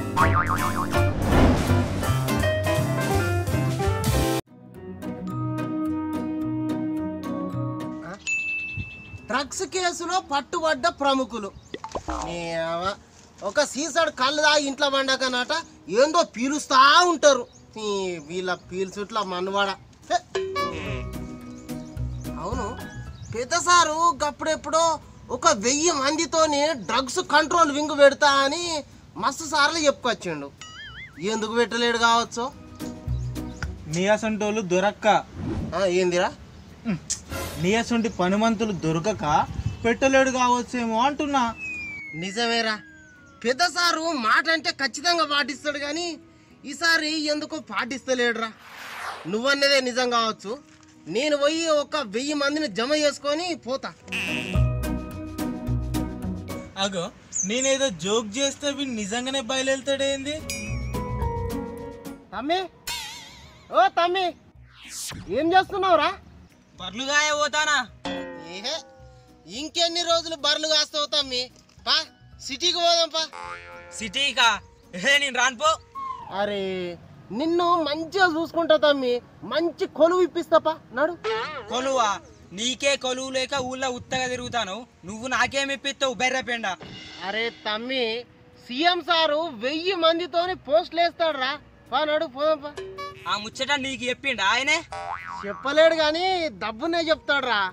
Drugs కేసులో పట్టుబడ్డ ప్రముఖులు నీ అవ్వ. ఒక సీసాడు కళ్ళు దాగి ఇంట్లో పండకనట ఏందో పీలుస్తా ఉంటారు ఈ వీళ్ళ పీల్చుట్ల మన్వాడ హె. అవును పెద్ద సారు గప్పుడెప్పుడో ఒక వెయ్యి మందితోని డ్రగ్స్ కంట్రోల్ వింగ్ పెడతా అని మస్తు సార్లు చెప్పుకొచ్చిండు ఎందుకు పెట్టలేడు కావచ్చు నీయసంటోళ్ళు దొరక్క ఆ, ఏందిరా నీయసంటి పనిమంతులు దొరకక పెట్టలేడు కావచ్చేమో అంటున్నా నిజమేరా పెద్ద సారు మాట అంటే ఖచ్చితంగా పాటిస్తాడు కానీ ఈసారి ఎందుకో పాటిస్తలేడురా నువ్వన్నదే నిజం కావచ్చు నేను పోయి ఒక వెయ్యి మందిని జమ చేసుకొని పోతా అగో నేనేదో జోక్ చేస్తే వీడు నిజంగానే బయలుదేరుతాడేంది తమ్మి ఓ తమ్మి ఏం చేస్తున్నావురా బర్లుగాయ పోతానా ఏహే ఇంకెన్ని రోజులు బర్రెలు కాస్తావు తమ్మి పా సిటీకి పోదాం పా సిటీకా ఏ నేను రానుపో అరే నిన్ను మంచిగా చూసుకుంటా తమ్మి మంచి కొలువు ఇప్పిస్తాపా నడు కొలువా నీకే కొలువు లేక ఊళ్ళో ఉత్తగా తిరుగుతాను నువ్వు నాకేం ఇప్పిస్తావు బెర్రపెండ అరే తమ్మి సీఎం సారు వెయ్యి మందితోని పోస్టులు వేస్తాడు రా పా నడు పోదాంపా ఆ ముచ్చట నీకు చెప్పిండు ఆయనే చెప్పలేడు కానీ డబ్బునే చెప్తాడు రా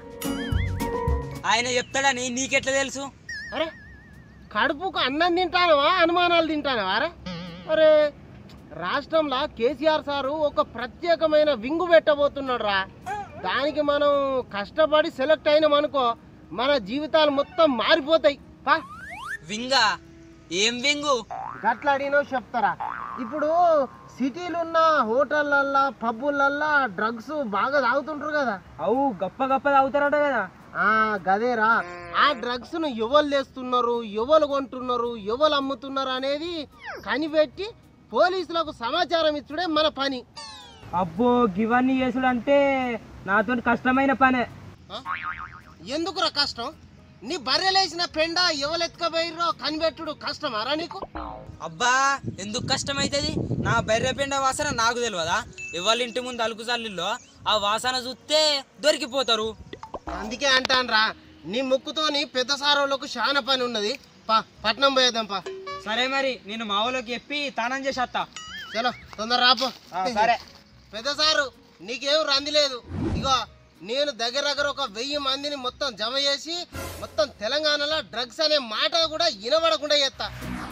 ఆయన చెప్తాడని నీకెట్లా తెలుసు అరే కడుపుకు అన్నం తింటానవా అనుమానాలు తింటానవా అరే అరే రాష్ట్రంలో కేసీఆర్ సారు ఒక ప్రత్యేకమైన వింగు పెట్టబోతున్నాడు రా దానికి మనం కష్టపడి సెలెక్ట్ అయినాం అనుకో మన జీవితాలు మొత్తం మారిపోతాయి పా వింగా ఏం వింగు గట్ల అడిగినో చెప్తారా ఇప్పుడు సిటీలు ఉన్న హోటళ్ళల్లో పబ్బులల్లో డ్రగ్స్ బాగా తాగుతుంటారు కదా అవు గప్ప గప్ప తాగుతారట కదా ఆ గదేరా ఆ డ్రగ్స్ ను ఎవరు లేస్తున్నారు ఎవరు కొంటున్నారు ఎవరు అమ్ముతున్నారు అనేది కనిపెట్టి పోలీసులకు సమాచారం ఇచ్చుడే మన పని అబ్బో గివన్నీ చేసుడు అంటే నాతో కష్టమైన పనే ఆ? ఎందుకురా కష్టం నీ బర్రెలేసిన పెండ ఎవరు ఎత్తుకపోయిర్రో కనిపెట్టుడు కష్టమారా నీకు అబ్బా ఎందుకు కష్టమైతుంది నా బెర్రెపెండ వాసన నాకు తెలియదా ఎవరి ఇంటి ముందు అలుకు చల్లిల్లో ఆ వాసన చూస్తే దొరికిపోతారు అందుకే అంటాన్రా నీ ముక్కుతోని పెద్ద సారోళ్ళకు చాలా పని ఉన్నది పా పట్నం పోయేద్దాం పా సరే మరి నేను మా ఊళ్ళోకి చెప్పి తానం చేసి వస్తా చలో తొందర రాపో సరే పెద్ద సారు నీకేం రంది లేదు ఇగో నేను దగ్గర దగ్గర ఒక వెయ్యి మందిని మొత్తం జమ చేసి మొత్తం తెలంగాణలో డ్రగ్స్ అనే మాట కూడా వినబడకుండా చేస్తా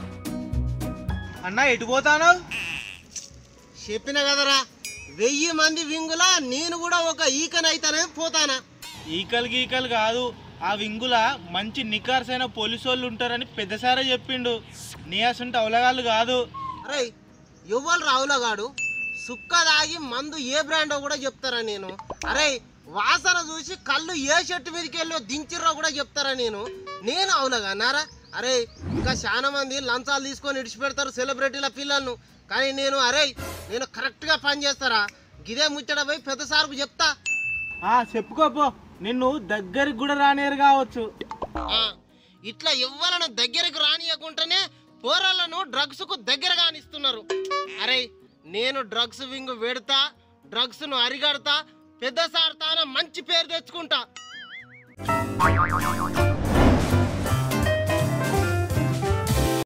అన్న ఎటు పోతాను చెప్పిన కదరా వెయ్యి మంది వింగులా నేను కూడా ఒక ఈకనైతానే పోతానా ఈకలు గీకలు కాదు ఆ వింగుల మంచి నికార్సైన పోలీసు వాళ్ళు ఉంటారని పెద్దసారే చెప్పిండు నీయసంటే అవలగాళ్ళు కాదు అరే ఎవ్వరు రావులగాడు సుక్క దాగి మందు ఏ బ్రాండో కూడా చెప్తారా నేను అరే వాసన చూసి కళ్ళు ఏ చెట్టు మీదకి వెళ్ళో దించిర్రో కూడా చెప్తారా నేను నేను అవులగా నారా అరే ఇంకా చాలా మంది లంచాలు తీసుకొని ఇడిచిపెడతారు సెలబ్రిటీల పిల్లలను కానీ నేను అరే నేను కరెక్ట్గా పని చేస్తారా గిదే ముచ్చట పోయి పెద్ద సార్కు చెప్తా ఆ చెప్పుకోపో నిన్ను దగ్గరికి కూడా రానేరు కావచ్చు ఆ, ఇట్లా ఎవ్వరను దగ్గరకు రానియకుండానే పోరాళ్ళను డ్రగ్స్ కు దగ్గర కానిస్తున్నారు అరే నేను డ్రగ్స్ వింగ్ పెడతా డ్రగ్స్ ను అరిగడతా పెద్ద సార్ తాన మంచి పేరు తెచ్చుకుంటా